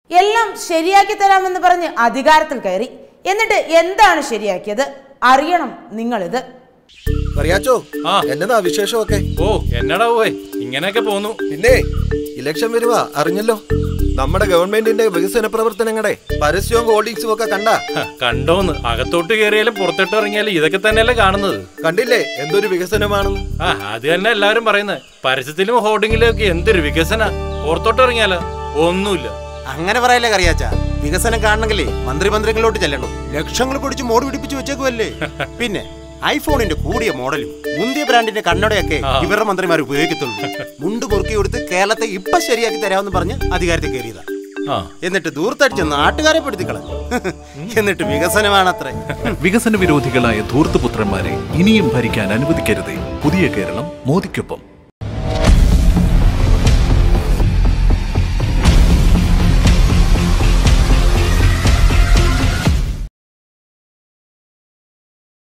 എല്ലാം ശരിയാക്കി തരാമെന്ന് പറഞ്ഞ് അധികാരത്തിൽ കയറി എന്നിട്ട് എന്താണ് ശരിയാക്കിയത് അറിയണം നിങ്ങളിത് അറിയാച്ചോ ആ. എന്നതാ വിശേഷമൊക്കെ ഓ എന്നടാ പോയി ഇങ്ങനെയൊക്കെ പോന്നു പിന്നെ ഇലക്ഷൻ വരുവാ അറിഞ്ഞല്ലോ നമ്മുടെ ഗവൺമെന്റിന്റെ വികസന പ്രവർത്തനങ്ങളുടെ പരസ്യവും ഹോർഡിങ്സും ഒക്കെ കണ്ട ഹ, കണ്ടോന്ന് അകത്തോട്ട് കയറിയാലും പുറത്തോട്ട് ഇറങ്ങിയാലും ഇതൊക്കെ തന്നെയല്ലേ കാണുന്നത് കണ്ടില്ലേ എന്തൊരു വികസനമാണെന്ന് ആ അത് തന്നെ എല്ലാവരും പറയുന്നത് പരസ്യത്തിലും ഹോർഡിങ്ങിലും ഒക്കെ എന്തൊരു വികസന പുറത്തോട്ട് ഇറങ്ങിയാലോ ഒന്നുമില്ല അങ്ങനെ പറയല്ലേ കറിയാച്ച വികസനം കാണണമെങ്കിലേ മന്ത്രിമന്ത്രികളിലോട്ട് ചെല്ലണം ലക്ഷങ്ങൾ പിടിച്ച് മോട് പിടിപ്പിച്ച് വെച്ചേക്കുമല്ലേ പിന്നെ ഐഫോണിന്റെ കൂടിയ മോഡലും മുന്തിയ ബ്രാൻഡിന്റെ കണ്ണടയൊക്കെ ആ. ഇവരുടെ മന്ത്രിമാർ ഉപയോഗിക്കത്തുള്ളൂ മുണ്ട് മുറുക്കി കൊടുത്ത് കേരളത്തെ ഇപ്പൊ ശരിയാക്കി തരാമെന്ന് പറഞ്ഞ് അധികാരത്തിൽ കയറിയതാ ആ എന്നിട്ട് ദൂർത്തടിച്ച് നാട്ടുകാരെ പെടുത്തിക്കളഞ്ഞു എന്നിട്ട് വികസനമാണത്രേ വികസന വിരോധികളായ ധൂർത്തുപുത്രന്മാരെ ഇനിയും ഭരിക്കാൻ അനുവദിക്കരുതേ പുതിയ കേരളം മോദിക്കൊപ്പം